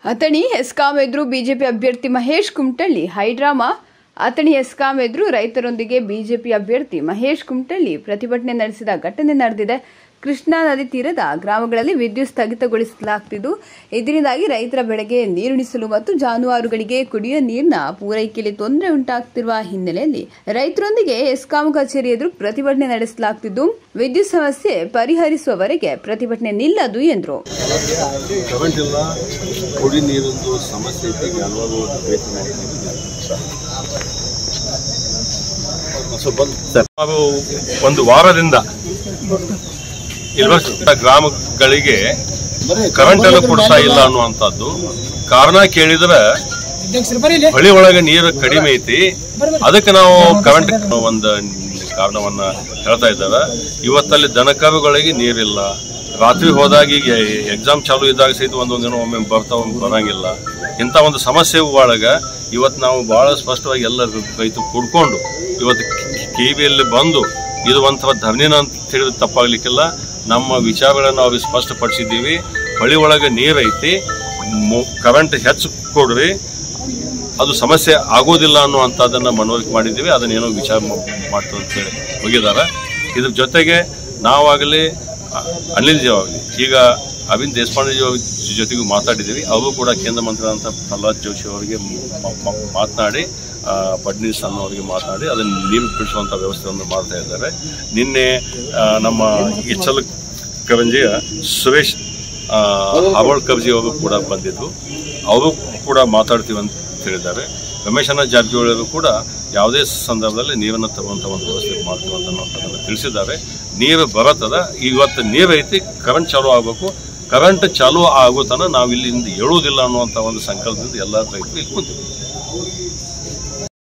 ಅಥಣಿ ಹೆಸ್ಕಾಂ ಎದುರು ಬಿಜೆಪಿ ಅಭ್ಯರ್ಥಿ ಮಹೇಶ್ ಕುಮಟಳ್ಳಿ ಹೈಡ್ರಾಮಾ ಅಥಣಿ ಹೆಸ್ಕಾಂ ಎದುರು ರೈತರೊಂದಿಗೆ ಬಿಜೆಪಿ ಅಭ್ಯರ್ಥಿ ಮಹೇಶ್ ಕುಮಟಳ್ಳಿ ಪ್ರತಿಭಟನೆ ನಡೆಸಿದ ಘಟನೆ ನಡೆದಿದೆ ಕೃಷ್ಣಾ ನದಿ ತೀರದ ಗ್ರಾಮಗಳಲ್ಲಿ ವಿದ್ಯುತ್ ಸ್ಥಗಿತಗೊಳಿಸಲಾಗುತ್ತಿದ್ದು ಇದರಿಂದಾಗಿ ರೈತರ ಬೆಳೆಗೆ ನೀರುಣಿಸಲು ಮತ್ತು ಜಾನುವಾರುಗಳಿಗೆ ಕುಡಿಯುವ ನೀರಿನ ಪೂರೈಕೆಯಲ್ಲಿ ತೊಂದರೆ ಉಂಟಾಗುತ್ತಿರುವ ಹಿನ್ನೆಲೆಯಲ್ಲಿ ರೈತರೊಂದಿಗೆ ಎಸ್ಕಾಂ ಕಚೇರಿ ಎದುರು ಪ್ರತಿಭಟನೆ ನಡೆಸಲಾಗುತ್ತಿದ್ದು ವಿದ್ಯುತ್ ಸಮಸ್ಯೆ ಪರಿಹರಿಸುವವರೆಗೆ ಪ್ರತಿಭಟನೆ ನಿಲ್ಲದು ಎಂದರು ಕರೆಂಟ್ ಇಲ್ಲ ಕುಡಿ ನೀರಿಂದು ಸಮಸ್ಯೆ ಐತಿ ಹಲವಾರು ಭೇಟಿ ಮಾಡಿದ್ದೀವಿ ಸ್ವಲ್ಪ ಬಂದು ನಾವು ಒಂದು ವಾರದಿಂದ ಇರುವ ಗ್ರಾಮಗಳಿಗೆ ಕರೆಂಟ್ ಅನ್ನು ಕೊಡ್ತಾ ಇಲ್ಲ ಅನ್ನುವಂಥದ್ದು ಕಾರಣ ಕೇಳಿದ್ರೆ ಹೊಳಿ ಒಳಗೆ ನೀರು ಕಡಿಮೆ ಐತಿ ಅದಕ್ಕೆ ನಾವು ಕರೆಂಟ್ ಒಂದು ಕಾರಣವನ್ನ ಹೇಳ್ತಾ ಇದ್ದಾರೆ ಇವತ್ತಲ್ಲಿ ದನಕರುಗಳಿಗೆ ನೀರಿಲ್ಲ ರಾತ್ರಿ ಹೋದಾಗ ಈಗ ಎಕ್ಸಾಮ್ ಚಾಲು ಇದ್ದಾಗ ಸಹಿತ ಒಂದೊಂದು ದಿನ ಒಮ್ಮೆ ಬರ್ತಾವ ಒಮ್ಮೆ ಬರಂಗಿಲ್ಲ ಇಂಥ ಒಂದು ಸಮಸ್ಯೆ ಒಳಗೆ ಇವತ್ತು ನಾವು ಬಹಳ ಸ್ಪಷ್ಟವಾಗಿ ಎಲ್ಲ ರೈತರು ಕೂಡ್ಕೊಂಡು ಇವತ್ತು ಕಿವಿಯಲ್ಲಿ ಬಂದು ಇದು ಒಂಥರ ಧರಣಿನ ಅಂತ ಹೇಳಿದ್ರೆ ತಪ್ಪಾಗ್ಲಿಕ್ಕಿಲ್ಲ ನಮ್ಮ ವಿಚಾರಗಳನ್ನು ಅವ್ರಿಗೆ ಸ್ಪಷ್ಟಪಡಿಸಿದ್ದೀವಿ ಹೊಳಿ ಒಳಗೆ ನೀರು ಐತಿ ಕರೆಂಟ್ ಹೆಚ್ಚು ಕೊಡ್ರಿ ಅದು ಸಮಸ್ಯೆ ಆಗೋದಿಲ್ಲ ಅನ್ನುವಂಥದ್ದನ್ನು ಮನವರಿಕೆ ಮಾಡಿದ್ದೀವಿ ಅದನ್ನ ಏನೋ ವಿಚಾರ ಮಾಡ್ತು ಅಂತ ಹೇಳಿ ಹೋಗಿದ್ದಾರೆ ಇದ್ರ ಜೊತೆಗೆ ನಾವಾಗಲಿ ಅ- ಅನಿಲ್ ಜಿ ಆಗಲಿ ಈಗ ಅರವಿಂದ್ ದೇಶಪಾಂಡೆ ಜಿ ಅವ್ರ ಜೊತೆಗೂ ಮಾತಾಡಿದ್ದೀವಿ ಅವರು ಕೂಡ ಕೇಂದ್ರ ಮಂತ್ರಿಗಳಂತ ಪ್ರಹ್ಲಾದ್ ಜೋಶಿ ಅವರಿಗೆ ಮ- ಮ- ಮಾತನಾಡಿ ಆ, ಫಡ್ನೀಸ್ ಅನ್ನೋರಿಗೆ ಮಾತನಾಡಿ ಅದನ್ನು ನೀರು ಬಿಡಿಸುವಂಥ ವ್ಯವಸ್ಥೆಯನ್ನು ಮಾಡ್ತಾ ಇದ್ದಾರೆ ನಿನ್ನೆ ಆ, ನಮ್ಮ ಇಚ್ಚಲ ಕರಂಜಿಯ ಸುರೇಶ್ ಅವಳ್ ಕಬ್ಜಿ ಅವರು ಕೂಡ ಬಂದಿದ್ದು ಅವರು ಕೂಡ ಮಾತಾಡ್ತೀವಿ ಅಂತ ಹೇಳಿದ್ದಾರೆ ರಮೇಶನ ಜಾರಕಿಹೊಳಿ ಅವರು ಕೂಡ ಯಾವುದೇ ಸಂದರ್ಭದಲ್ಲಿ ನೀರನ್ನು ತರುವಂಥ ಒಂದು ವ್ಯವಸ್ಥೆ ಮಾಡ್ತೀವಿ ಅಂತ ಅನ್ನೋದನ್ನು ತಿಳಿಸಿದ್ದಾರೆ ನೀರು ಬರತ್ತದ ಇವತ್ತು ನೀರು ಐತಿ ಕರೆಂಟ್ ಚಾಲೂ ಆಗಬೇಕು ಕರೆಂಟ್ ಚಾಲೂ ಆಗೋ ತನಕ ನಾವು ಇಲ್ಲಿಂದ ಹೇಳುವುದಿಲ್ಲ ಅನ್ನುವಂಥ ಒಂದು ಸಂಕಲ್ಪದಿಂದ ಎಲ್ಲ ರೈತರು ಇಲ್ಲಿ ಕೂತಿದ್ದೀವಿ